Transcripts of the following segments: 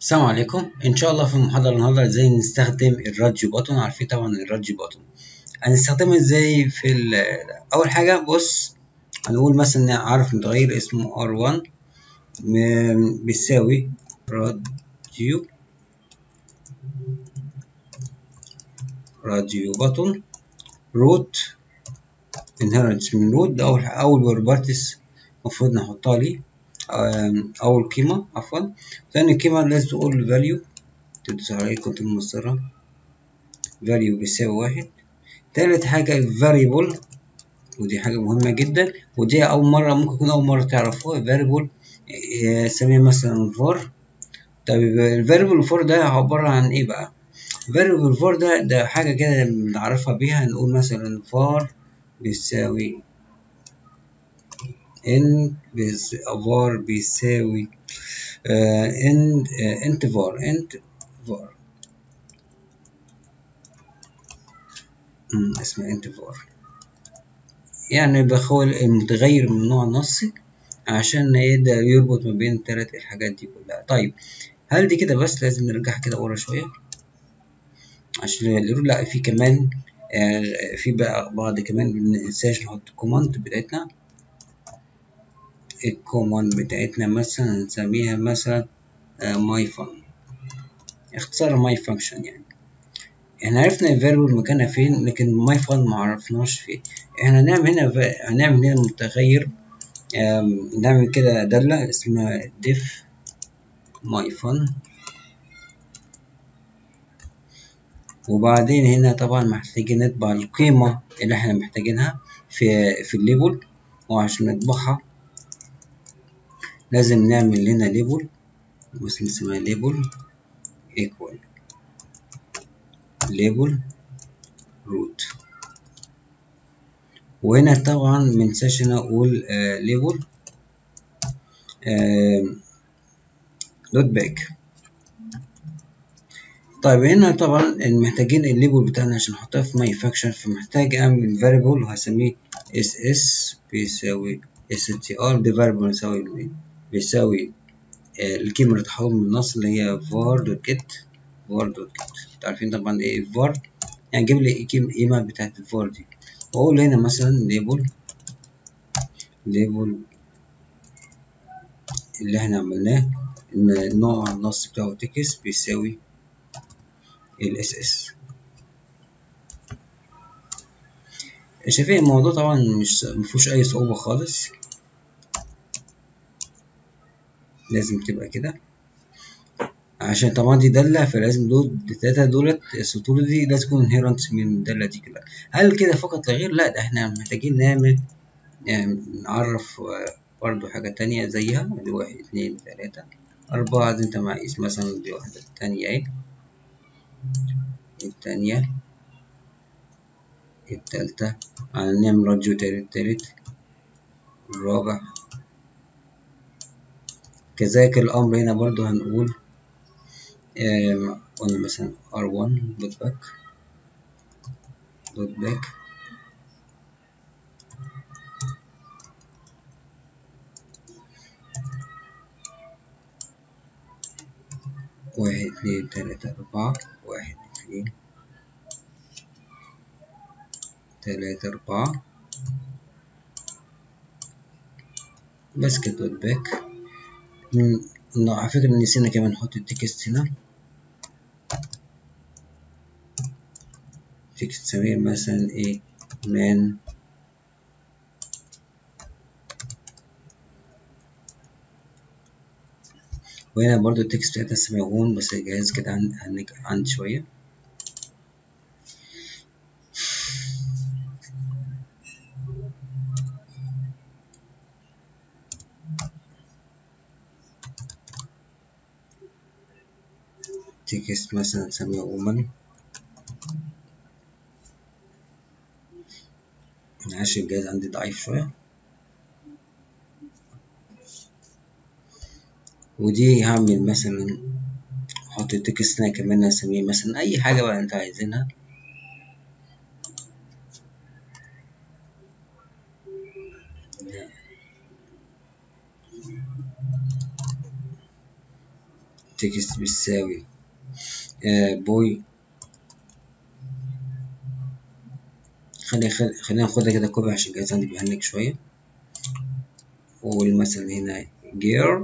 السلام عليكم ان شاء الله في المحاضره النهارده ازاي نستخدم الراديو بوتون عارفين طبعا الراديو بوتون هنستخدمه ازاي في اول حاجه بص هنقول مثلا نعرف متغير اسمه r1 بيساوي راديو راديو بوتون روت inheritance من روت ده اول اول بروبرتيز المفروض نحطها ليه أول قيمة عفوا ثاني قيمة لازم تقول value تدوس على كنت المسطرة value بيساوي واحد تالت حاجة variable ودي حاجة مهمة جدا ودي أول مرة ممكن تكون أول مرة تعرفوها variable سميها مثلا var طيب ال variable for ده عبارة عن إيه بقى؟ variable for ده ده حاجة كده بنعرفها بيها نقول مثلا var بيساوي ان بيس var بيساوي ان انت var انت var اسمه انت var يعني بخول المتغير من نوع نصي عشان يقدر يربط ما بين التلات الحاجات دي كلها طيب هل دي كده بس لازم نرجع كده ورا شوية عشان لا في كمان في بقى بعض كمان مننساش نحط الكوماند بتاعتنا الكوماند بتاعتنا مثلا نسميها مثلا ماي فان اختصار ماي فانكشن يعني احنا عرفنا الفاريبل مكانها فين لكن ماي فان معرفناش فين احنا هنعمل هنا هنعمل هنا متغير نعمل كده دالة اسمها diff ماي فان وبعدين هنا طبعا محتاجين نطبع القيمة اللي احنا محتاجينها في في الليبل وعشان نطبعها لازم نعمل هنا ليبل بس نسميها ليبل equal ليبل روت وهنا طبعا منساش هنا اقول ليبل دوت باك طيب هنا طبعا محتاجين الليبل بتاعنا عشان نحطها في ماي فاكشن فمحتاج اعمل فاريبل وهسميه اس اس بيساوي اس تي ار دي فاريبل يساوي بيساوي القيمة اللي تحول من النص اللي هي var دوت get var دوت get عارفين طبعا ايه var يعني جيب لي القيمة بتاعت الفار دي واقول هنا مثلا label label اللي احنا عملناه ان نوع النص بتاعه تكست بيساوي ال ss شايفين الموضوع طبعا مش مفيهوش اي صعوبة خالص لازم تبقى كده عشان طبعا دي دالة فلازم دول التلاتة دولت السطور دي لازم تكون inherent من الدالة دي كلها هل كده فقط لا غير؟ لا ده احنا محتاجين نعمل يعني نعرف برضو حاجة تانية زيها دي واحد اتنين تلاتة أربعة دي انت معيش مثلا دي واحدة تانية اهي التانية التالتة هنعمل راديو تالت تالت الرابع كذلك الأمر هنا برضو هنقول قلنا مثلا r1 دوت باك دوت باك واحد اتنين تلاتة أربعة واحد اتنين تلاتة أربعة بس كده دوت باك على فكرة نسينا كمان نحط التكست هنا تكست سميه مثلا ايه man وهنا برضو التكست بتاعتنا اسمها اون بس الجهاز كده عندي عند شوية تكست مثلا نسميها woman عشان الجهاز عندي ضعيف شوية ودي هعمل مثلا احط التكست هنا كمان اسميه مثلا اي حاجة بقى انت عايزينها تكست بتساوي آه بوي خلي خلي خلينا ناخدها كده كوبي عشان الجهاز عندي بيهنج شوية وأقول مثلا هنا جير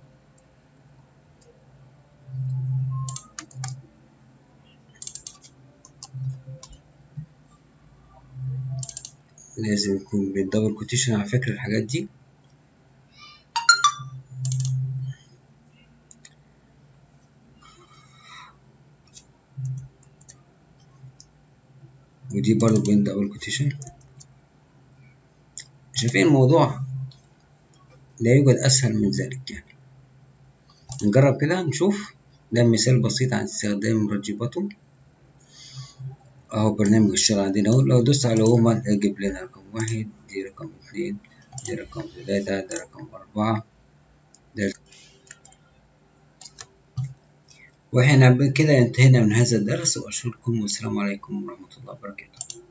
لازم يكون بالدبل كوتيشن على فكرة الحاجات دي ودي برضه بين دبل كوتيشن شايفين الموضوع لا يوجد أسهل من ذلك يعني نجرب كده نشوف ده مثال بسيط عن استخدام مرجباته اهو برنامج الشغل عندنا اهو لو دوست على هوم هيجيب لنا رقم واحد دي رقم اتنين دي رقم تلاتة ده رقم أربعة ده واحنا كده انتهينا من هذا الدرس وأشكركم والسلام عليكم ورحمة الله وبركاته